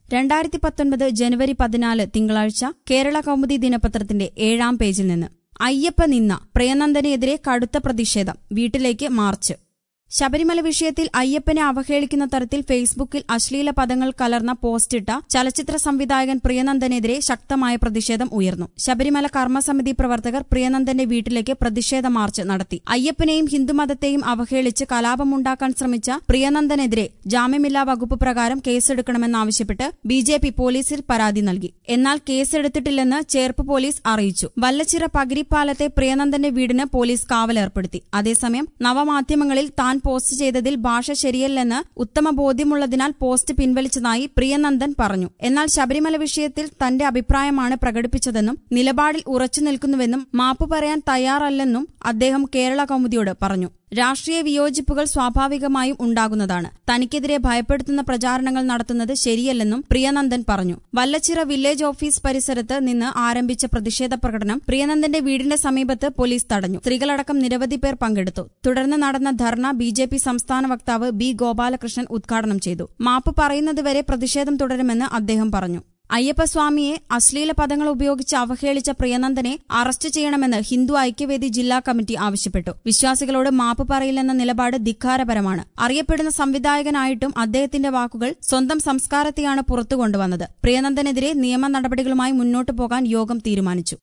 രണ്ടായിരത്തി പത്തൊൻപത് ജനുവരി പതിനാല് തിങ്കളാഴ്ച കേരള കൗമുദി ദിനപത്രത്തിന്റെ ഏഴാം പേജിൽ നിന്ന് അയ്യപ്പ നിന്ന പ്രിയനന്ദനെതിരെ കടുത്ത പ്രതിഷേധം വീട്ടിലേക്ക് മാർച്ച് ശബരിമല വിഷയത്തിൽ അയ്യപ്പനെ അവഹേളിക്കുന്ന തരത്തിൽ ഫേസ്ബുക്കിൽ അശ്ലീല പദങ്ങൾ കലർന്ന പോസ്റ്റിട്ട ചലച്ചിത്ര സംവിധായകൻ പ്രിയനന്ദനെതിരെ ശക്തമായ പ്രതിഷേധം ഉയർന്നു ശബരിമല കർമ്മസമിതി പ്രവർത്തകർ പ്രിയനന്ദന്റെ വീട്ടിലേക്ക് പ്രതിഷേധ മാർച്ച് നടത്തി അയ്യപ്പനെയും ഹിന്ദുമതത്തെയും അവഹേളിച്ച് കലാപമുണ്ടാക്കാൻ ശ്രമിച്ച പ്രിയനന്ദനെതിരെ ജാമ്യമില്ലാ വകുപ്പ് പ്രകാരം കേസെടുക്കണമെന്നാവശ്യപ്പെട്ട് ബി ജെ പി പോലീസിൽ പരാതി നൽകി എന്നാൽ കേസെടുത്തിട്ടില്ലെന്ന് ചേർപ്പ് പോലീസ് അറിയിച്ചു വല്ലച്ചിറ പകിരിപ്പാലത്തെ പ്രിയനന്ദന്റെ വീടിന് പോലീസ് കാവലേർപ്പെടുത്തി അതേസമയം നവമാധ്യമങ്ങളിൽ താൻ പോസ്റ്റ് ചെയ്തതിൽ ഭാഷ ശരിയല്ലെന്ന് ഉത്തമ ബോധ്യമുള്ളതിനാൽ പോസ്റ്റ് പിൻവലിച്ചതായി പ്രിയനന്ദൻ പറഞ്ഞു എന്നാൽ ശബരിമല വിഷയത്തിൽ തന്റെ അഭിപ്രായമാണ് പ്രകടിപ്പിച്ചതെന്നും നിലപാടിൽ ഉറച്ചു നിൽക്കുന്നുവെന്നും മാപ്പ് പറയാൻ തയ്യാറല്ലെന്നും അദ്ദേഹം കേരള കൗമുദിയോട് പറഞ്ഞു രാഷ്ട്രീയ വിയോജിപ്പുകൾ സ്വാഭാവികമായും ഉണ്ടാകുന്നതാണ് തനിക്കെതിരെ ഭയപ്പെടുത്തുന്ന പ്രചാരണങ്ങൾ നടത്തുന്നത് ശരിയല്ലെന്നും പ്രിയനന്ദൻ പറഞ്ഞു വല്ലച്ചിറ വില്ലേജ് ഓഫീസ് പരിസരത്ത് നിന്ന് ആരംഭിച്ച പ്രതിഷേധ പ്രകടനം പ്രിയനന്ദന്റെ വീടിന്റെ സമീപത്ത് പോലീസ് തടഞ്ഞു സ്ത്രീകളടക്കം നിരവധി പേർ പങ്കെടുത്തു തുടർന്ന് നടന്ന ധർണ ബി ജെ പി സംസ്ഥാന വക്താവ് ബി ഗോപാലകൃഷ്ണൻ ഉദ്ഘാടനം ചെയ്തു മാപ്പ് പറയുന്നതുവരെ പ്രതിഷേധം തുടരുമെന്ന് അദ്ദേഹം പറഞ്ഞു അയ്യപ്പസ്വാമിയെ അശ്ലീല പദങ്ങൾ ഉപയോഗിച്ച് അവഹേളിച്ച പ്രിയനന്ദനെ അറസ്റ്റ് ചെയ്യണമെന്ന് ഹിന്ദു ഐക്യവേദി ജില്ലാ കമ്മിറ്റി ആവശ്യപ്പെട്ടു വിശ്വാസികളോട് മാപ്പ് പറയില്ലെന്ന നിലപാട് ധിക്കാരപരമാണ് അറിയപ്പെടുന്ന സംവിധായകനായിട്ടും അദ്ദേഹത്തിന്റെ വാക്കുകൾ സ്വന്തം സംസ്കാരത്തെയാണ് പുറത്തുകൊണ്ടുവന്നത് പ്രിയനന്ദനെതിരെ നിയമ നടപടികളുമായി മുന്നോട്ടു പോകാൻ യോഗം തീരുമാനിച്ചു